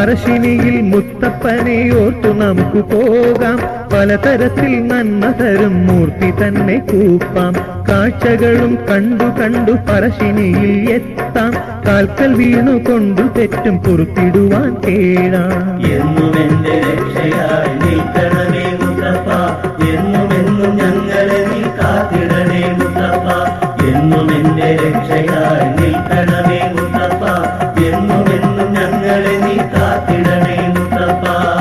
പറശ്ശിനിയിൽ മുത്തപ്പനെ ഓർത്തു നമുക്ക് പോകാം പലതരത്തിൽ നന്മ തരും മൂർത്തി തന്നെ കൂപ്പാം കാഴ്ചകളും കണ്ടു കണ്ടു പറശ്ശിനിയിൽ എത്താം കാൽക്കൽ വീണു കൊണ്ടു തെറ്റും പൊറുത്തിടുവാൻ കേഴാം എന്നും എന്റെ രക്ഷയായി നിൽക്കണമേ മുത്തപ്പ എന്നും എന്നും ഞങ്ങളെ നീ കാത്തിടണേ മുത്തപ്പ എന്നും എന്റെ രക്ഷയായി നിൽക്കണമേ മുത്തപ്പ എന്നും എന്നും ഞങ്ങളെ നീ കാത്തിടണേ മുത്തപ്പ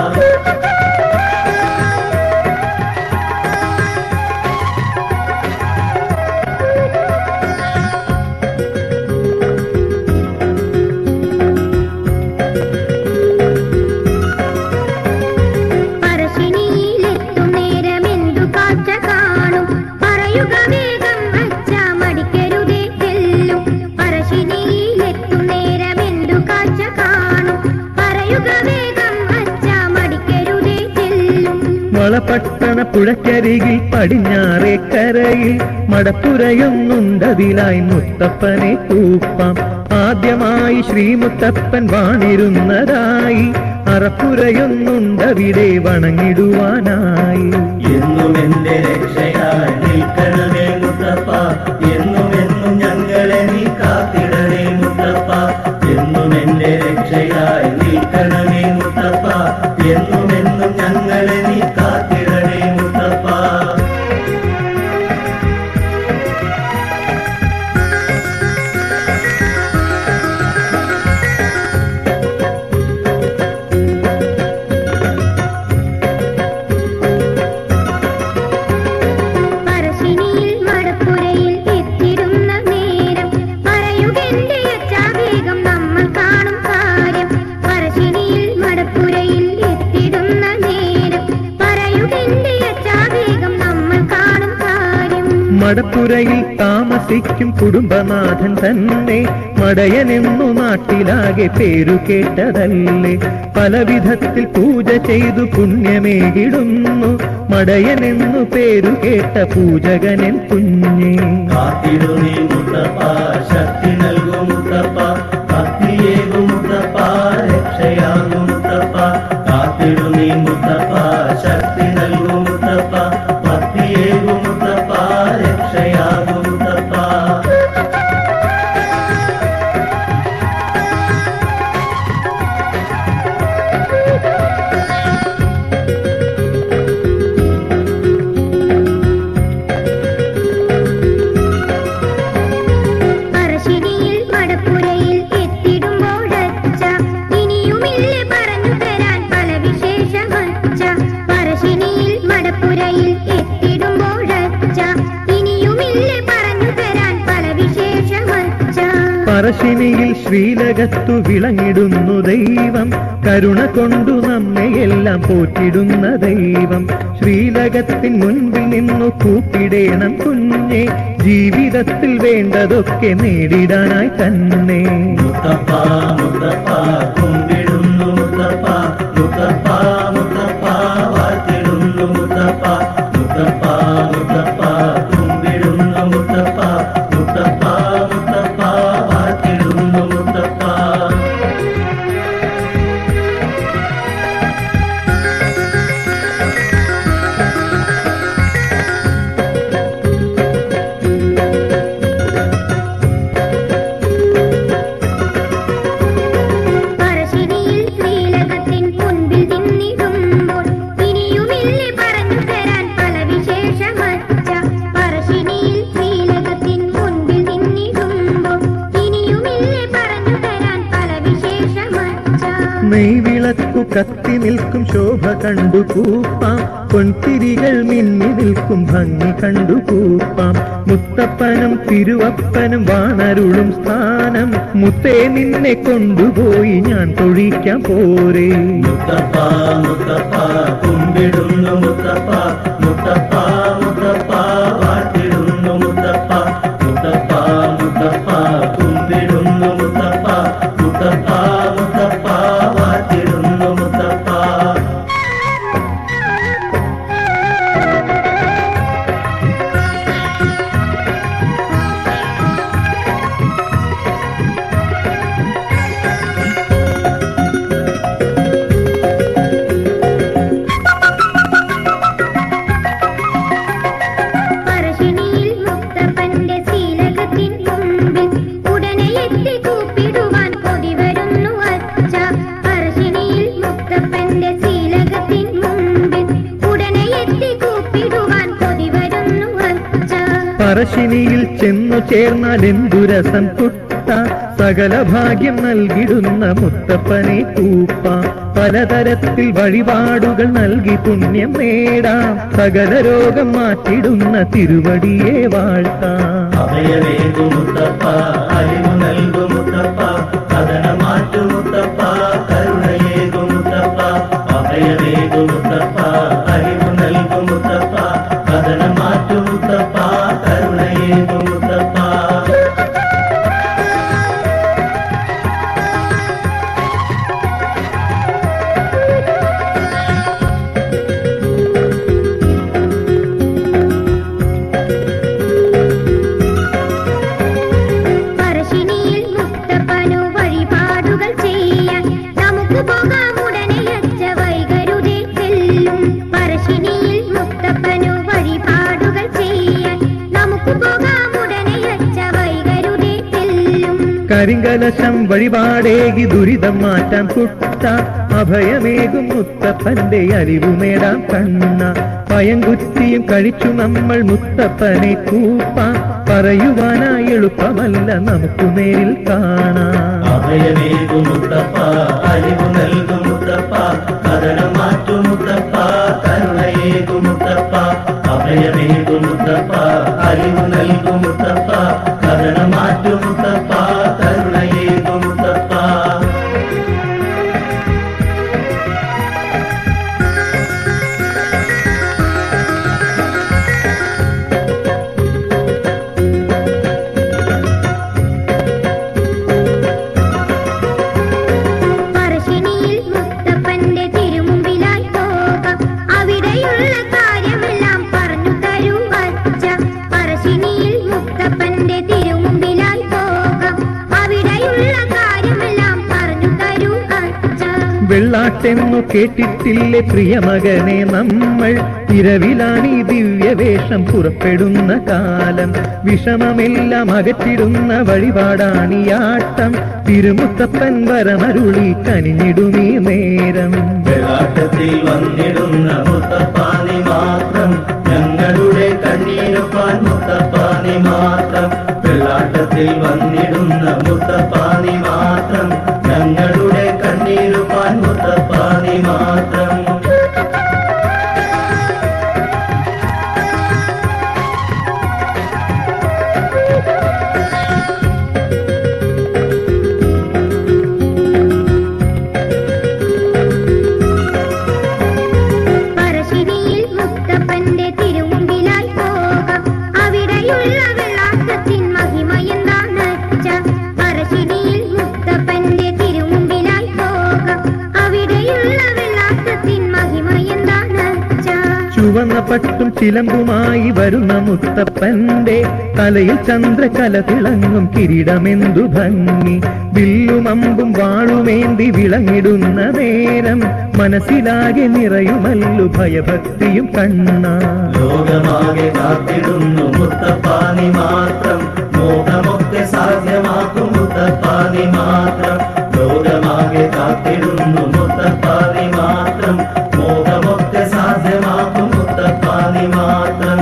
പറശ്ശിനിയിലെത്തും നേരമെന്തു കാഴ്ച കാണും പറയുക വേഗം അച്ഛ മടിക്കരുതേ ചെല്ലും പറശ്ശിനിയിലെത്തും നേരമെന്തു കാഴ്ച കാണും പറയുക വേഗം അച്ഛ മടിക്കരുതേ ചെല്ലും വളപട്ടണ പുഴക്കരികിൽ പടിഞ്ഞാറേ കരയിൽ മടപ്പുരയൊന്നുണ്ടതിലായി മുത്തപ്പനെ കൂപ്പാം ആദ്യമായി ശ്രീമുത്തപ്പൻ വാണിരുന്നതായി അറപ്പുരയൊന്നുണ്ടവിടെ വണങ്ങിടുവാനായി എന്നും എന്റെ രക്ഷയായി നിൽക്കണമേ മുത്തപ്പ എന്നും എന്നും ഞങ്ങളെ നീ കാത്തിടണേ മുത്തപ്പ എന്നും എന്റെ രക്ഷയായി നിൽക്കണമേ മുത്തപ്പ എന്നും എന്നും ഞങ്ങളെ നീ കാത്തിടണേ മുത്തപ്പ പറശ്ശിനിയിൽ മടപ്പുരയിൽ എത്തിടുന്ന നേരം പറയുകെന്റെ അച്ചാവേഗം നമ്മൾ കാണും കാര്യം പറശ്ശിനിയിൽ മടപ്പുരയിൽ എത്തിടുന്ന നേരം പറയുകെന്റെ അച്ചാവേഗം നമ്മൾ കാണും കാര്യം മടപ്പുരയിൽ താമസിക്കും കുടുംബനാഥൻ തന്നെ മടയനെന്നു നാട്ടിലാകെ പേരു കേട്ടതല്ലേ പല വിധത്തിൽ പൂജ ചെയ്തു പുണ്യമേകിടുന്നു മടയനെന്നു പേരു കേട്ട പൂജകനൻ കുഞ്ഞേ കാത്തിടുന്നേ മുത്തപ്പ ശക്തി നൽകും മുത്തപ്പ ഭക്തിയേകും മുത്തപ്പ രക്ഷയാകും മുത്തപ്പ കാത്തിടുന്നേ മുത്തപ്പ ശക്തി നൽകും മുത്തപ്പ ഭക്തിയേകും മുത്തപ്പ രക്ഷയാകും മുത്തപ്പ പറശ്ശിനിയിൽ മടപ്പുരയിൽ എത്തിടുമ്പോഴച്ച ഇനിയുമില്ലേ പറഞ്ഞു തരാൻ പല വിശേഷമച്ച പറശ്ശിനിയിൽ മടപ്പുരയിൽ എത്തിടുമ്പോഴച്ച ഇനിയുമില്ലേ പറഞ്ഞു തരാൻ പല വിശേഷമച്ച പറശ്ശിനിയിൽ ശ്രീലകത്തു വിളങ്ങിടുന്നു ദൈവം കരുണ കൊണ്ടു നമ്മയെല്ലാം പോറ്റിടുന്ന ദൈവം ശ്രീലകത്തിൻ മുൻപിൽ നിന്നു കൂപ്പിടേണം കുഞ്ഞെ ജീവിതത്തിൽ വേണ്ടതൊക്കെ നേടിടാനായി തന്നെ മുത്തപ്പ മുത്തപ്പ കുമ്പിടുന്നു മുത്തപ്പ മുത്തപ്പ മുത്തപ്പ വാഴ്ത്തിടുന്നു മുത്തപ്പ മുത്തപ്പ മുത്തപ്പ കുമ്പിടുന്നു മുത്തപ്പ മുത്തപ്പ മുത്തപ്പ വാഴ്ത്തിടുന്നു മുത്തപ്പ പറശ്ശിനിയിൽ ശ്രീലകത്തിൻ മുൻപിൽ നിന്നിടുമ്പോൾ ഇനിയുമില്ലേ പറഞ്ഞു തരാൻ പല വിശേഷമച്ച പറശ്ശിനിയിൽ ശ്രീലകത്തിൻ മുൻപിൽ നിന്നിടുമ്പോൾ ഇനിയുമില്ലേ പറഞ്ഞു തരാൻ പല വിശേഷമച്ച നെയ്വിളക്കു കത്തി നിൽക്കും ശോഭ കണ്ടു കൂപ്പാം പൊൻതിരികൾ മിന്നി നിൽക്കും ഭംഗി കണ്ടു കൂപ്പാം മുത്തപ്പനും തിരുവപ്പനും വാണരുളും സ്ഥാനം മുത്തേ നിന്നെ കൊണ്ടുപോയി ഞാൻ തൊഴിക്കാൻ പോരേ മുത്തപ്പ മുത്തപ്പ കുമ്പിടുന്നു മുത്തപ്പ മുത്തപ്പ മുത്തപ്പ വാഴ്ത്തിടുന്നു മുത്തപ്പ മുത്തപ്പ മുത്തപ്പ കുമ്പിടുന്നു മുത്തപ്പ മുത്തപ്പ മുത്തപ്പ വാഴ്ത്തിടുന്നു മുത്തപ്പ ചെന്നു ചേർന്നാൽ എന്തുരസം കുട്ട സകല ഭാഗ്യം നൽകിടുന്ന മുത്തപ്പനെ കൂപ്പ പലതരത്തിൽ വഴിപാടുകൾ നൽകി പുണ്യം നേടാം സകല രോഗം മാറ്റിടുന്ന തിരുവടിയെ വാഴ്ത്താം അഭയമേകു മുത്തപ്പ അലിവു നൽകു മുത്തപ്പ കഥന മാറ്റു മുത്തപ്പ കരുണയേകു മുത്തപ്പ അഭയമേകു മുത്തപ്പ അലിവു നൽകു മുത്തപ്പ കഥന മാറ്റു മുത്തപ്പ കരുണയേകു മുത്തപ്പ പറശ്ശിനിയിൽ മുത്തപ്പനു വഴിപാടുകൾ ചെയ്യാൻ നമുക്ക് പോകാം ഉടനെ അച്ച വൈകരുതേ ചെല്ലും പറശ്ശിനിയിൽ മുത്തപ്പനു വഴിപാടുകൾ ചെയ്യാൻ നമുക്ക് പോകാം ഉടനെ അച്ച വൈകരുതേ ചെല്ലും കരിങ്കലശം വഴിപാടേകി ദുരിതം മാറ്റാൻ കുട്ട അഭയമേകും മുത്തപ്പന്റെ അരിവു നേടാം കണ്ണ പയങ്കുറ്റിയും കഴിച്ചു നമ്മൾ മുത്തപ്പനെ കൂപ്പാം പറയുവാനായി എളുപ്പമല്ല നമുക്ക് നേരിൽ കാണാം അഭയമേകു മുത്തപ്പ അലിവു നൽകു മുത്തപ്പ കഥന മാറ്റു മുത്തപ്പ കരുണയേകു മുത്തപ്പ അഭയമേകു മുത്തപ്പ അലിവു നൽകു മുത്തപ്പ കഥന മാറ്റു മുത്തപ്പ കരുണയേകു മുത്തപ്പ പറശ്ശിനിയിൽ മുത്തപ്പന്റെ തിരുമുമ്പിലായി പോകാം അവിടെയുള്ള കാര്യമെല്ലാം പറഞ്ഞു തരൂ അച്ഛ പറശ്ശിനിയിൽ മുത്തപ്പന്റെ തിരുമുമ്പിലായി പോകാം അവിടെയുള്ള കാര്യമെല്ലാം പറഞ്ഞു തരൂ അച്ഛ വെള്ളാട്ടെന്നു കേട്ടിട്ടില്ലേ പ്രിയമകനെ നമ്മൾ ഇരവിലാണ് ഈ ദിവ്യവേഷം പുറപ്പെടുന്ന കാലം വിഷമമെല്ലാം അകറ്റിടുന്ന വഴിപാടാണിയാട്ടം തിരുമുത്തപ്പൻ വരമരുളി കനിഞ്ഞിടുമീ നേരം വെള്ളാട്ടത്തിൽ വന്നിടുന്ന മുത്തപ്പാനി മാത്രം ഞങ്ങളുടെ കണ്ണീരപ്പാൻ മുത്തപ്പാനി മാത്രം വെള്ളാട്ടത്തിൽ വന്നിടുന്ന മുത്തപ്പാനി മാത്രം ഞങ്ങളുടെ കണ്ണീരുപ്പാൻ മുത്തപ്പാനി മാത്രം പറശ്ശിനിയിൽ മുത്തപ്പന്റെ തിരുമുമ്പിലായി പോകാം അവിടെയുള്ള വെള്ളാട്ടത്തിൻ മഹിമ എന്താണ് അച്ഛ പറശ്ശിനിയിൽ മുത്തപ്പന്റെ തിരുമുമ്പിലായി പോകാം അവിടെയുള്ള വെള്ളാട്ടത്തിൻ മഹിമ എന്താണ് അച്ഛ ചുവന്ന പട്ടും ചിലമ്പുമായി വരുന്ന മുത്തപ്പന്റെ തലയിൽ ചന്ദ്രകല തിളങ്ങും കിരീടമെന്തു ഭംഗി വില്ലുമമ്പും വാളുമേന്തി വിളങ്ങിടുന്ന നേരം മനസ്സിലാകെ നിറയുമല്ലു ഭയഭക്തിയും കണ്ണ ലോകമാകെ കാത്തിടുന്നു മുത്തപ്പാനി മാത്രം മോഹമൊക്കെ സാധ്യമാക്കും മുത്തപ്പാനി മാത്രം ലോകമാകെ കാത്തിടുന്നു മുത്തപ്പാനി മാത്രം മോഹമൊക്കെ സാധ്യമാക്കും മുത്തപ്പാനി മാത്രം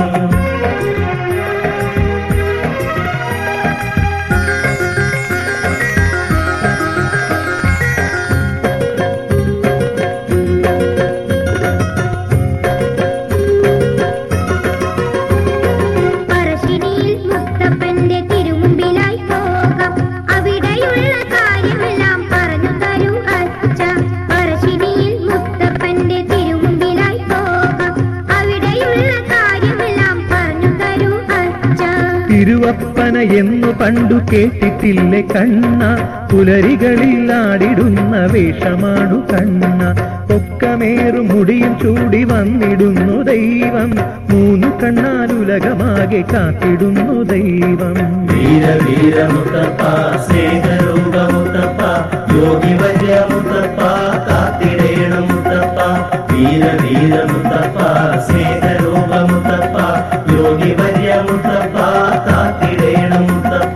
പറശ്ശിനിയിൽ മുത്തപ്പന്റെ തിരുമുമ്പിലായി പോകാം അവിടെയുള്ള കാര്യമെല്ലാം പറഞ്ഞു തരൂ അച്ഛ പറശ്ശിനിയിൽ മുത്തപ്പന്റെ തിരുമുമ്പിലായി പോകാം അവിടെയുള്ള കാര്യമെല്ലാം പറഞ്ഞു തരൂ അച്ഛ തിരുവപ്പന എന്നു പണ്ടു കേട്ടിട്ടില്ലേ കണ്ണ പുലരികളിൽ ആടിടുന്ന വേഷമാണു കണ്ണ പൊക്കമേറും മുടിയും ചൂടി വന്നിടുന്നു ദൈവം മൂന്നു കണ്ണാലുലകമാകെ കാത്തിടുന്നു ദൈവം വീര വീര മുത്തപ്പ സ്നേഹരൂപ മുത്തപ്പ യോഗി വര്യ മുത്തപ്പ കാത്തിടേണ മുത്തപ്പ വീര വീര മുത്തപ്പ സ്നേഹരൂപ മുത്തപ്പ യോഗി വര്യ മുത്തപ്പ കാത്തിടേണ മുത്തപ്പ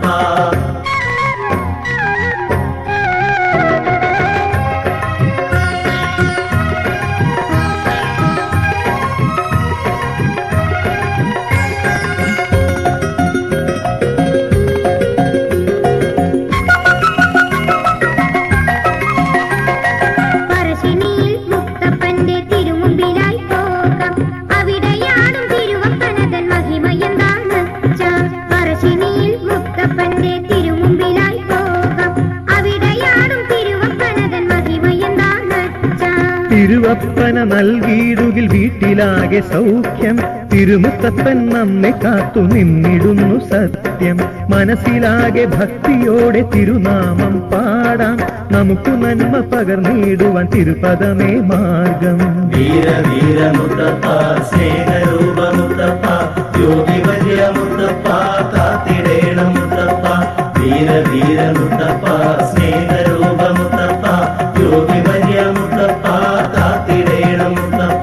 നൽകിയിടുകിൽ വീട്ടിലാകെ സൗഖ്യം തിരുമുത്തപ്പൻ നമ്മെ കാത്തു നിന്നിടുന്നു സത്യം മനസ്സിലാകെ ഭക്തിയോടെ തിരുനാമം പാടാം നമുക്ക് നന്മ പകർന്നിടുവാൻ തിരുപദമേ മാർഗം വീര വീര മുത്തപ്പ സ്നേഹരൂപ മുത്തപ്പ യോഗി വര്യ മുത്തപ്പ കാത്തിടേണം മുത്തപ്പ വീര വീര മുത്തപ്പ സ്നേഹരൂപ മുത്തപ്പ യോഗി വര്യ മുത്തപ്പ കാത്തിടേണം മുത്തപ്പ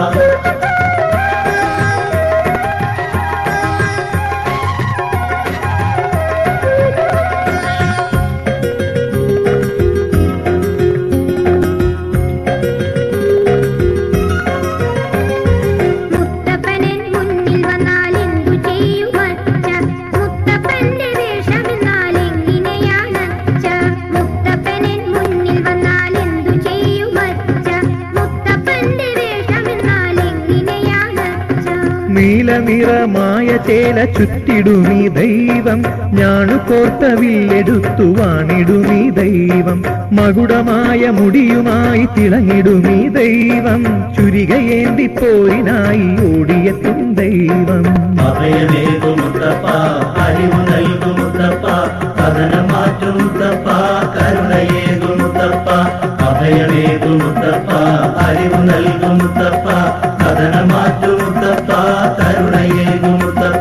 മുത്തപ്പനൻ മുന്നിൽ വന്നാൽ എന്തു ചെയ്യും അച്ഛ മുത്തപ്പന്റെ വേഷമെന്നാൽ എങ്ങനെയാണ് അച്ഛ മുത്തപ്പനൻ മുന്നിൽ വന്നാൽ എന്തു ചെയ്യും അച്ഛ മുത്തപ്പന്റെ വേഷമെന്നാൽ എങ്ങനെയാണ് അച്ഛ നീലനിറമായ ചേല ചുറ്റിടുമീ ദൈവം ഞാണു കോർത്ത വില്ലെടുത്തു വാണിടുമീ ദൈവം മകുടമായ മുടിയുമായി തിളങ്ങിടുമീ ദൈവം ചുരികയേന്തി പോരിനായി ഓടിയെത്തും ദൈവം അഭയമേകു മുത്തപ്പ അറിവ് നൽകു മുത്തപ്പ കഥനം മാറ്റു മുത്തപ്പ കരുണയേകു മുത്തപ്പ അഭയമേകു മുത്തപ്പ അറിവ് നൽകു മുത്തപ്പ കഥനം മാറ്റു മുത്തപ്പ കരുണയേകു മുത്തപ്പ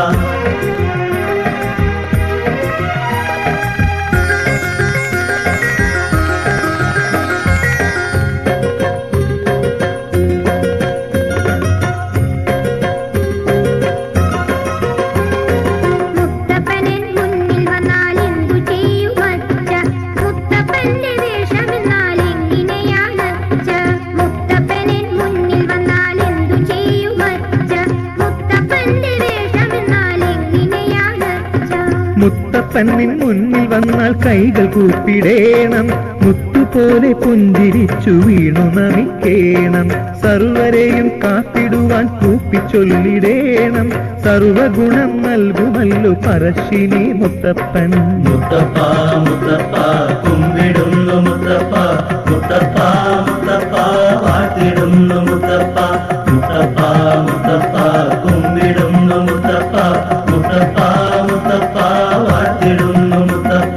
മുത്തപ്പനൻ മുന്നിൽ വന്നാൽ എന്തു ചെയ്യും അച്ഛ മുത്തപ്പന്റെ വേഷമെന്നാൽ എങ്ങനെയാണ് അച്ഛ മുത്തപ്പനൻ മുന്നിൽ വന്നാൽ എന്തു ചെയ്യും അച്ഛ മുത്തപ്പന്റെ വേഷമെന്നാൽ എങ്ങനെയാണ് അച്ഛ മുത്തപ്പന്നിൻ മുന്നിൽ വന്നാൽ കൈകൾ കൂപ്പിടേണം മുത്തുപോലെ പുഞ്ചിരിച്ചു വീണു നമിക്കേണം സർവരെയും കാത്തിടുവാൻ കൂപ്പിച്ചൊല്ലിടേണം സർവഗുണം നൽകുമല്ലോ പറശ്ശിനി മുത്തപ്പൻ മുത്തപ്പ മുത്തപ്പ കുമ്പിടുന്നു മുത്തപ്പ മുത്തപ്പ മുത്തപ്പ വാട്ടിടുന്നു മുത്തപ്പ മുത്തപ്പ മുത്തപ്പ കുമ്പിടുന്നു മുത്തപ്പ മുത്തപ്പ മുത്തപ്പ വാട്ടിടുന്നു മുത്തപ്പ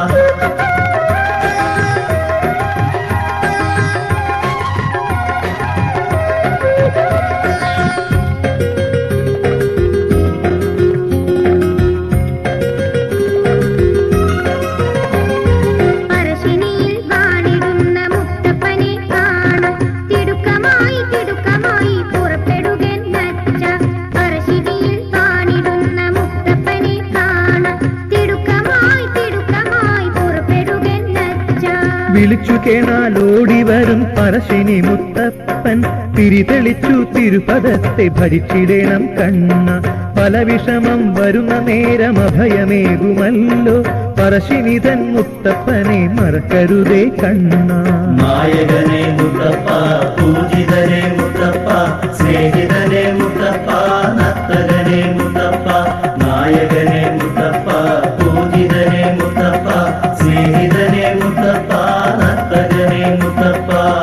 പറശ്ശിനിയിൽ വാണിടുന്ന മുത്തപ്പനെ കാണാൻ തിടുക്കമായി തിടുക്കമായി പുറപ്പെടുകെന്നച്ച പറശ്ശിനിയിൽ വാണിടുന്ന മുത്തപ്പനെ കാണാൻ തിടുക്കമായി തിടുക്കമായി പുറപ്പെടുകെന്നച്ച വിളിച്ചു കേണാലോടി വരും പറശ്ശിനി മുത്തപ്പൻ തിരിതെളിച്ചു തിരുപദത്തെ ഭരിച്ചിടേണം കണ്ണ പല വിഷമം വരുന്ന നേരം അഭയമേകുമല്ലോ പറശ്ശിനിതൻ മുത്തപ്പനെ മറക്കരുതേ കണ്ണ നായകനെ മുത്തപ്പ പൂജിതനെ മുത്തപ്പ സ്നേഹിതനെ മുത്തപ്പ നർത്തകനെ മുത്തപ്പ നായകനെ മുത്തപ്പ പൂജിതനെ മുത്തപ്പ സ്നേഹിതനെ മുത്തപ്പ നർത്തകനെ മുത്തപ്പ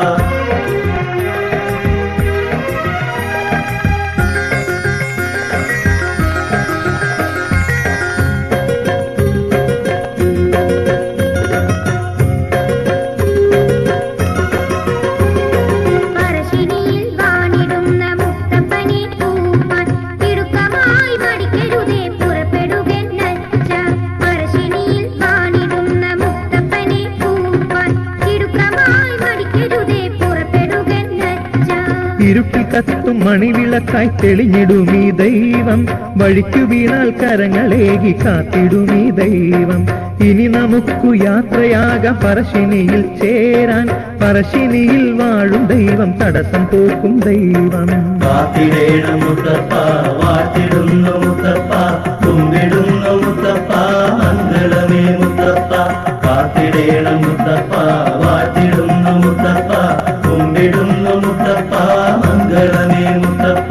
പറശ്ശിനിയിൽ വാണിടുന്ന മുത്തപ്പനെ പൂപ്പാൻ തിടുക്കമായി മടിക്കരുതേ പുറപ്പെടുകെന്നച്ച പറശ്ശിനിയിൽ വാണിടുന്ന മുത്തപ്പനെ പൂപ്പാൻ തിടുക്കമായി മടിക്കരുതേ പുറപ്പെടുകെന്നച്ച ഇരുട്ടിൽ കത്തും മണിവിളക്കായി തെളിഞ്ഞിടുമീ ദൈവം വഴിക്കു വീണാൽ കരങ്ങളേകി കാത്തിടുമീ ദൈവം ഇനി നമുക്കു യാത്രയാകാം പറശ്ശിനിയിൽ ചേരാൻ പറശ്ശിനിയിൽ വാഴും ദൈവം തടസ്സം പോക്കും ദൈവം കാത്തിടേണം മുത്തപ്പ വാട്ടിടുന്നു മുത്തപ്പ കുമ്പിടുന്നു മുത്തപ്പ മംഗളമേ മുത്തപ്പ കാത്തിടേണം മുത്തപ്പ വാട്ടിടുന്നു മുത്തപ്പ കുമ്പിടുന്നു മുത്തപ്പ മംഗളമേ മുത്തപ്പ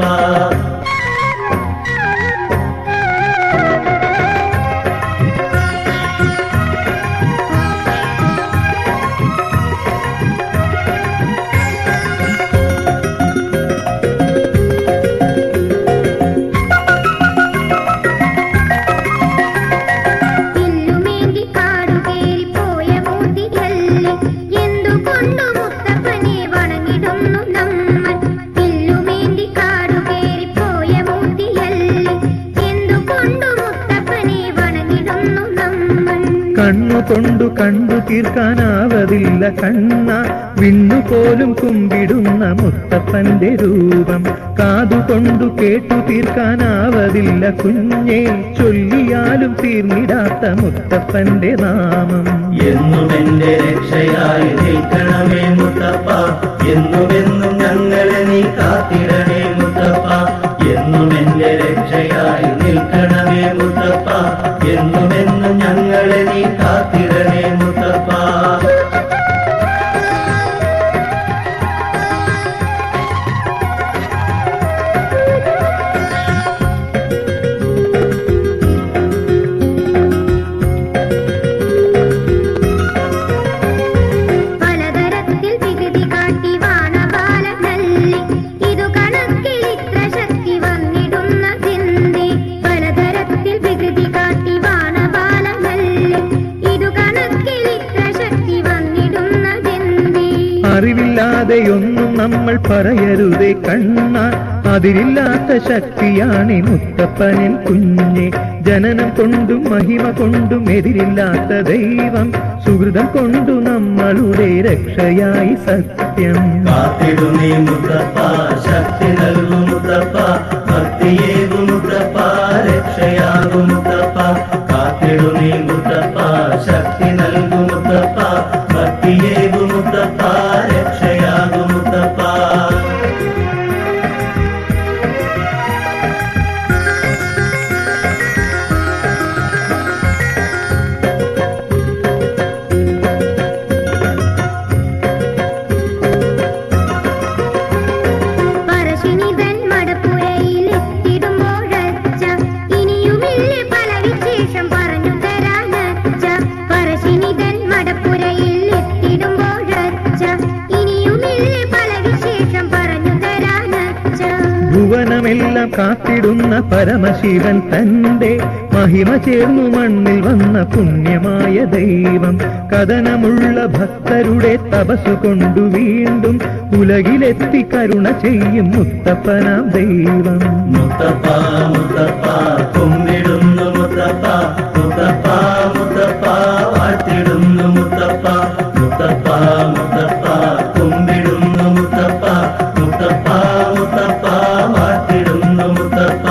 കൊണ്ടു കണ്ടു തീർക്കാനാവതില്ല കണ്ണ വിണ്ണുപോലും കുമ്പിടുന്ന മുത്തപ്പന്റെ രൂപം കാതുകൊണ്ടു കേട്ടു തീർക്കാനാവതില്ല കുഞ്ഞെ ചൊല്ലിയാലും തീർന്നിടാത്ത മുത്തപ്പന്റെ നാമം എന്നും എന്റെ രക്ഷയായി നിൽക്കണമേ മുത്തപ്പ എന്നുമെന്നും ഞങ്ങളെ നീ കാത്തിടണേ മുത്തപ്പ എന്നും എന്റെ രക്ഷയായി നിൽക്കണമേ മുത്തപ്പ എന്നുമെന്നും ഞങ്ങളെ നീ കാത്തിടണേ മുത്തപ്പ പലതരത്തിൽ വികൃതി കാട്ടി വാണപാല നൽകി ഇതു കണക്കിൽ ഇത്ര ശക്തി വന്നിടുന്ന ചിന്തി പലതരത്തിൽ വികൃതി കാട്ടി വാണപാല നൽകി ഇതു കണക്കിൽ ഇത്ര ശക്തി വന്നിടുന്ന ചിന്തി അറിവില്ലാതെയൊന്നും നമ്മൾ പറയരുതേ കണ്ണ അതിരില്ലാത്ത ശക്തിയാണ് മുത്തപ്പനിൻ കുഞ്ഞെ ജനനം കൊണ്ടും മഹിമ കൊണ്ടും എതിരില്ലാത്ത ദൈവം സുഹൃതം കൊണ്ടു നമ്മളുടെ രക്ഷയായി സത്യം കാത്തിടുന്നേ മുത്തപ്പ ശക്തി നൽകും മുത്തപ്പ ഭക്തിയേകും മുത്തപ്പ രക്ഷയാകും മുത്തപ്പ കാത്തിടുന്നേ മുത്തപ്പ ശക്തി നൽകും മുത്തപ്പ ഭക്തിയേകും മുത്തപ്പ രക്ഷയാകും മുത്തപ്പ പറശ്ശിനിതൻ മടപ്പുരയിൽ എത്തിടുമ്പോഴച്ച ഇനിയുമില്ലേ പല വിശേഷം പറഞ്ഞു തരാനച്ച പറശ്ശിനിതൻ മടപ്പുരയിൽ എത്തിടുമ്പോഴച്ച ഇനിയുമില്ലേ പല വിശേഷം പറഞ്ഞു തരാനച്ച ഭുവനമെല്ലാം കാത്തിടുന്ന പരമശിവൻ തന്റെ മഹിമ ചേർന്നു മണ്ണിൽ വന്ന പുണ്യമായ ദൈവം കഥനമുള്ള ഭക്തരുടെ തപസ്സു കൊണ്ടു വീണ്ടും ഉലകിലെത്തി കരുണ ചെയ്യും മുത്തപ്പനാം ദൈവം മുത്തപ്പ മുത്തപ്പ കുമ്പിടുന്നു മുത്തപ്പ മുത്തപ്പ മുത്തപ്പ വാഴ്ത്തിടുന്നു മുത്തപ്പ മുത്തപ്പ മുത്തപ്പ കുമ്പിടുന്നു മുത്തപ്പ മുത്തപ്പ മുത്തപ്പ വാഴ്ത്തിടുന്നു മുത്തപ്പ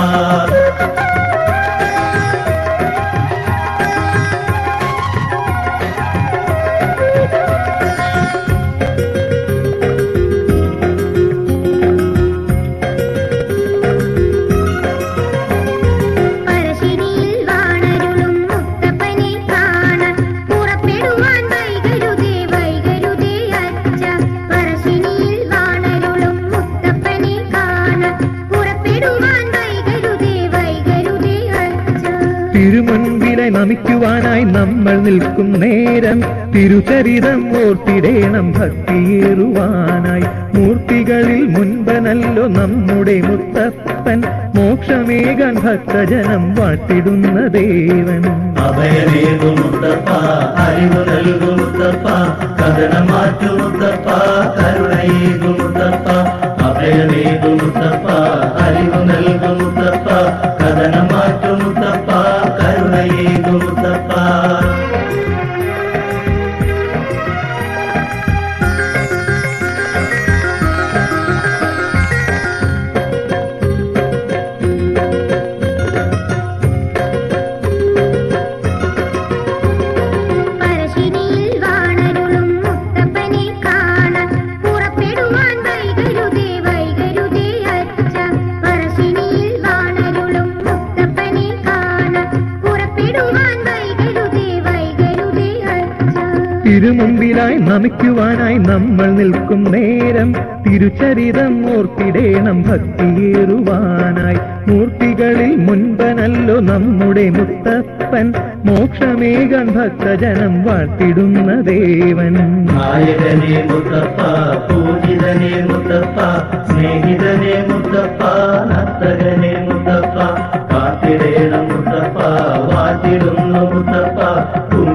പറശ്ശിനിയിൽ വാണരുളും മുത്തപ്പനെ കാണാൻ പുറപ്പെടുവാൻ വൈകരുതേ വൈകരുതേ അച്ഛ പറശ്ശിനിയിൽ വാണരുളും മുത്തപ്പനെ കാണാൻ പുറപ്പെടുവാൻ വൈകരുതേ വൈകരുതേ അച്ഛ തിരുമുൻപിലെ നമിക്കുവാനായി നമ്മൾ നിൽക്കും നേരം തിരുചരിതം ഓർത്തിടേണം ഭക്തിയേറുവാനായി മൂർത്തികളിൽ മുൻപനല്ലോ നമ്മുടെ മുത്തപ്പൻ മോക്ഷമേകാൻ ഭക്തജനം വാട്ടിടുന്ന ദേവൻ അഭയമേകു മുത്തപ്പ അറിവ് നൽകു മുത്തപ്പ കഥനം മാറ്റു മുത്തപ്പ കരുണയേകു മുത്തപ്പ അഭയമേകു മുത്തപ്പ അറിവ് നൽകു മുത്തപ്പ കഥനം മാറ്റു മുത്തപ്പ കരുണയേകു മുത്തപ്പ പറശ്ശിനിയിൽ വാണരുളും മുത്തപ്പനെ കാണാൻ പുറപ്പെടുവാൻ വൈകരുതേ വൈകരുതേ അച്ഛ പറശ്ശിനിയിൽ വാണരുളും മുത്തപ്പനെ കാണാൻ പുറപ്പെടുവാൻ വൈകരുതേ വൈകരുതേ അച്ഛ തിരുമുമ്പിലായി നമിക്കുവാനായി നമ്മൾ നിൽക്കും നേരം തിരുചരിതം ഓർത്തിടേണം ഭക്തിയേറുവാനായി മൂർത്തികളിൽ മുൻപനല്ലോ നമ്മുടെ മുത്തപ്പൻ മോക്ഷമേകാൻ ഭക്തജനം വാഴ്ത്തിടുന്ന ദേവൻ നായകനെ മുത്തപ്പ പൂജിതനെ മുത്തപ്പ സ്നേഹിതനെ മുത്തപ്പ നർത്തകനെ മുത്തപ്പ കാത്തിടേണം മുത്തപ്പ വാഴ്ത്തിടുന്നു മുത്തപ്പ